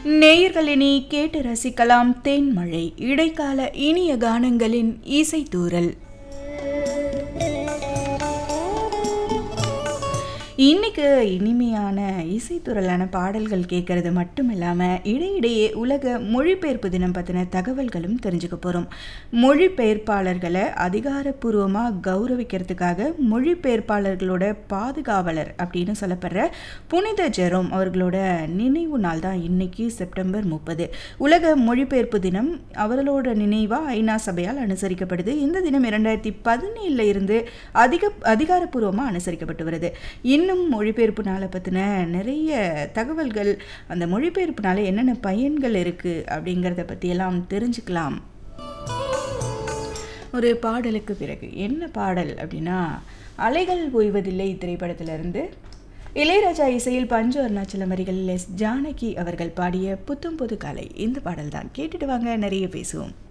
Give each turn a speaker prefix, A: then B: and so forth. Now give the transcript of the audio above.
A: நேயர்களினி கேட்டு ரசிக்கலாம் தேன்மழை இடைக்கால இனிய கானங்களின் இசைத்தூரல் இன்னைக்கு இனிமையான இசைத்துறலான பாடல்கள் கேட்கறது மட்டும் இல்லாமல் இடையிடையே உலக மொழிபெயர்ப்பு தினம் பற்றின தகவல்களும் தெரிஞ்சுக்க போகிறோம் மொழிபெயர்ப்பாளர்களை அதிகாரப்பூர்வமாக கௌரவிக்கிறதுக்காக மொழிபெயர்ப்பாளர்களோட பாதுகாவலர் அப்படின்னு சொல்லப்படுற புனித ஜெரோம் அவர்களோட நினைவு நாள் தான் இன்னைக்கு செப்டம்பர் முப்பது உலக மொழிபெயர்ப்பு தினம் அவர்களோட நினைவாக ஐநா சபையால் அனுசரிக்கப்படுது இந்த தினம் இரண்டாயிரத்தி பதினேழில் இருந்து அதிக அதிகாரப்பூர்வமாக அனுசரிக்கப்பட்டு வருது இன்னும் மொழிபெயர்ப்புனால பற்றின நிறைய தகவல்கள் அந்த மொழிபெயர்ப்புனால என்னென்ன பயன்கள் இருக்குது அப்படிங்கிறத பற்றியெல்லாம் தெரிஞ்சுக்கலாம் ஒரு பாடலுக்கு பிறகு என்ன பாடல் அப்படின்னா அலைகள் ஓய்வதில்லை திரைப்படத்திலிருந்து இளையராஜா இசையில் பஞ்சு அருணாச்சலம் வரிகளில் எஸ் ஜானகி அவர்கள் பாடிய புத்தும் புது காலை இந்த பாடல் தான் கேட்டுட்டு வாங்க நிறைய பேசுவோம்